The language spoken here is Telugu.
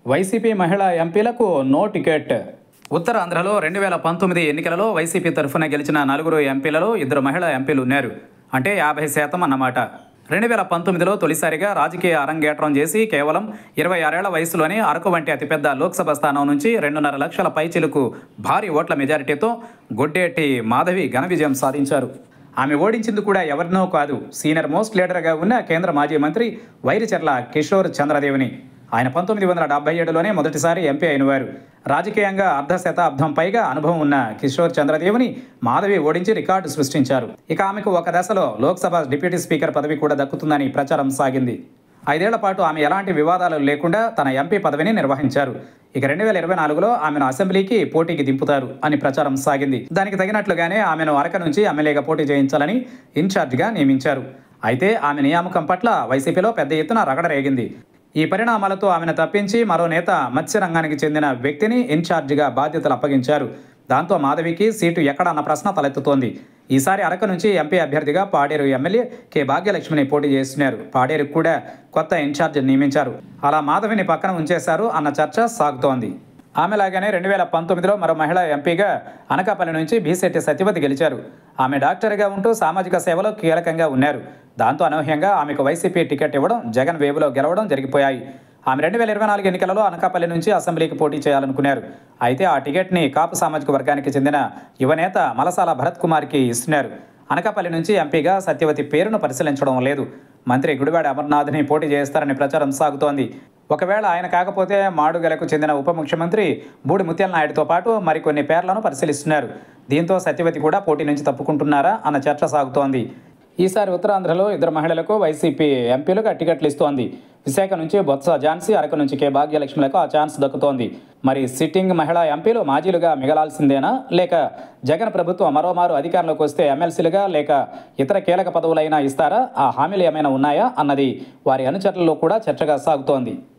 వైసీపీ మహిళా ఎంపీలకు నో టికెట్ ఉత్తరాంధ్రలో రెండు వేల పంతొమ్మిది ఎన్నికలలో వైసీపీ తరఫున గెలిచిన నలుగురు ఎంపీలలో ఇద్దరు మహిళా ఎంపీలు ఉన్నారు అంటే యాభై శాతం అన్నమాట రెండు వేల పంతొమ్మిదిలో తొలిసారిగా రాజకీయ అరంగేట్రం చేసి కేవలం ఇరవై ఆరేళ్ల వయసులోనే అరకు వంటి అతిపెద్ద లోక్సభ స్థానం నుంచి రెండున్నర లక్షల పైచిలుకు భారీ ఓట్ల మెజారిటీతో గొడ్డేటి మాధవి ఘన విజయం సాధించారు ఆమె ఓడించింది కూడా ఎవరినో కాదు సీనియర్ మోస్ట్ లీడర్గా ఉన్న కేంద్ర మాజీ మంత్రి వైరిచర్ల కిషోర్ చంద్రదేవిని ఆయన పంతొమ్మిది వందల డెబ్బై ఏడులోనే మొదటిసారి ఎంపీ అయినవారు రాజకీయంగా అర్ధ శతాబ్దం పైగా అనుభవం ఉన్న కిషోర్ చంద్రదేవిని మాధవి ఓడించి రికార్డు సృష్టించారు ఇక ఆమెకు ఒక దశలో లోక్సభ డిప్యూటీ స్పీకర్ పదవి కూడా దక్కుతుందని ప్రచారం సాగింది ఐదేళ్ల పాటు ఆమె ఎలాంటి వివాదాలు లేకుండా తన ఎంపీ పదవిని నిర్వహించారు ఇక రెండు వేల ఇరవై నాలుగులో ఆమెను అసెంబ్లీకి పోటీకి దింపుతారు అని ప్రచారం సాగింది దానికి తగినట్లుగానే ఆమెను అరక నుంచి ఎమ్మెల్యేగా పోటీ చేయించాలని ఇన్ఛార్జిగా నియమించారు అయితే ఆమె నియామకం పట్ల వైసీపీలో పెద్ద ఎత్తున రగడ రేగింది ఈ పరిణామాలతో ఆమెను తప్పించి మరో నేత మత్స్య రంగానికి చెందిన వ్యక్తిని ఇన్ఛార్జిగా బాధ్యతలు అప్పగించారు దాంతో మాధవికి సీటు ఎక్కడన్న ప్రశ్న తలెత్తుతోంది ఈసారి అరకు నుంచి ఎంపీ అభ్యర్థిగా పాడేరు ఎమ్మెల్యే కె భాగ్యలక్ష్మిని పోటీ చేస్తున్నారు పాడేరుకు కూడా కొత్త ఇన్ఛార్జ్ నియమించారు అలా మాధవిని పక్కన ఉంచేశారు అన్న చర్చ సాగుతోంది ఆమెలాగానే రెండు వేల పంతొమ్మిదిలో మరో మహిళా ఎంపీగా అనకాపల్లి నుంచి బీసెట్టి సత్యవతి గెలిచారు ఆమె డాక్టర్గా ఉంటూ సామాజిక సేవలో కీలకంగా ఉన్నారు దాంతో అనూహ్యంగా ఆమెకు వైసీపీ టికెట్ ఇవ్వడం జగన్ వేవులో గెలవడం జరిగిపోయాయి ఆమె రెండు వేల ఇరవై నాలుగు ఎన్నికలలో అనకాపల్లి నుంచి అసెంబ్లీకి పోటీ చేయాలనుకున్నారు అయితే ఆ టికెట్ని కాపు సామాజిక వర్గానికి చెందిన యువనేత మలసాల భరత్ కుమార్కి ఇస్తున్నారు అనకాపల్లి నుంచి ఎంపీగా సత్యవతి పేరును పరిశీలించడం లేదు మంత్రి గుడివాడ అమర్నాథ్ని పోటీ చేస్తారని ప్రచారం సాగుతోంది ఒకవేళ ఆయన కాకపోతే మాడుగలకు చెందిన ఉప ముఖ్యమంత్రి బూడి ముత్యాల నాయుడుతో పాటు మరికొన్ని పేర్లను పరిశీలిస్తున్నారు దీంతో సత్యవతి కూడా పోటీ నుంచి తప్పుకుంటున్నారా అన్న చర్చ సాగుతోంది ఈసారి ఉత్తరాంధ్రలో ఇద్దరు మహిళలకు వైసీపీ ఎంపీలుగా టికెట్లు ఇస్తోంది విశాఖ నుంచి బొత్స ఝాన్సీ అరకు నుంచి కె భాగ్యలక్ష్మిలకు ఆ ఛాన్స్ దక్కుతోంది మరి సిట్టింగ్ మహిళా ఎంపీలు మాజీలుగా మిగలాల్సిందేనా లేక జగన్ ప్రభుత్వం మరోమారు అధికారంలోకి వస్తే ఎమ్మెల్సీలుగా లేక ఇతర కీలక పదవులైనా ఇస్తారా ఆ హామీలు ఏమైనా ఉన్నాయా అన్నది వారి అనుచరులలో కూడా చర్చగా సాగుతోంది